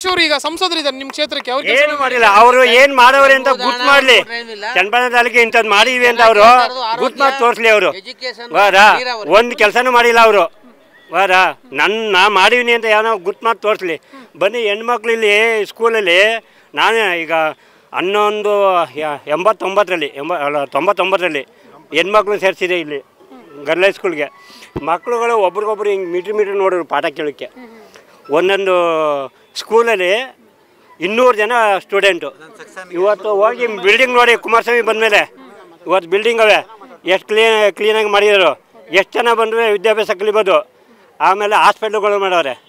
ಚೂರು ಈಗ ಸಂಸದರಿದ್ದಾರೆ ನಿಮ್ಮ ಕ್ಷೇತ್ರಕ್ಕೆ ಅವ್ರ ಕೆಲಸ ಏನು ಮಾಡಿಲ್ಲ ಅವರು ಏನ್ ಮಾಡವ್ರೆ ಅಂತ ಗುರ್ತು ಮಾಡ್ಲಿ ಚನ್ನಪಟ್ಟಣ ತಾಲೂಕಿಗೆ ಇಂಥದ್ದು ಮಾಡಿದೀವಿ ಅಂತ ಅವರು ಗುರ್ತು ಮಾಡಿ ತೋರಿಸ್ಲಿ ಅವರು ವಾರ ಒಂದು ಕೆಲಸನೂ ಮಾಡಿಲ್ಲ ಅವರು ವಾರ ನನ್ನ ನಾ ಮಾಡಿವ್ನಿ ಅಂತ ಏನೋ ಗುರ್ತು ಮಾಡಿ ತೋರಿಸ್ಲಿ ಬನ್ನಿ ಹೆಣ್ಮಕ್ಳು ಇಲ್ಲಿ ಸ್ಕೂಲಲ್ಲಿ ನಾನು ಈಗ ಹನ್ನೊಂದು ಯ- ಎಂಬತ್ತೊಂಬತ್ತರಲ್ಲಿ ಎಂಬ ಅಲ್ಲ ತೊಂಬತ್ತೊಂಬತ್ತರಲ್ಲಿ ಹೆಣ್ಮಕ್ಳು ಸೇರಿಸಿದೆ ಇಲ್ಲಿ ಗರ್ಲ್ ಸ್ಕೂಲ್ಗೆ ಮಕ್ಳುಗಳು ಒಬ್ರಿಗೊಬ್ರು ಹಿಂಗೆ ಮೀಟ್ರ್ ಮೀಟ್ರ್ ನೋಡೋರು ಪಾಠ ಕೇಳೋಕ್ಕೆ ಒಂದೊಂದು ಸ್ಕೂಲಲ್ಲಿ ಇನ್ನೂರು ಜನ ಸ್ಟೂಡೆಂಟು ಇವತ್ತು ಹೋಗಿ ಬಿಲ್ಡಿಂಗ್ ನೋಡಿ ಕುಮಾರಸ್ವಾಮಿ ಬಂದಮೇಲೆ ಇವತ್ತು ಬಿಲ್ಡಿಂಗ್ ಅವೆ ಎಷ್ಟು ಕ್ಲೀನ್ ಕ್ಲೀನಾಗಿ ಮಾಡಿದರು ಎಷ್ಟು ಜನ ಬಂದರೆ ವಿದ್ಯಾಭ್ಯಾಸ ಕಲಿಬೋದು ಆಮೇಲೆ ಹಾಸ್ಪಿಟ್ಲುಗಳು ಮಾಡವ್ರೆ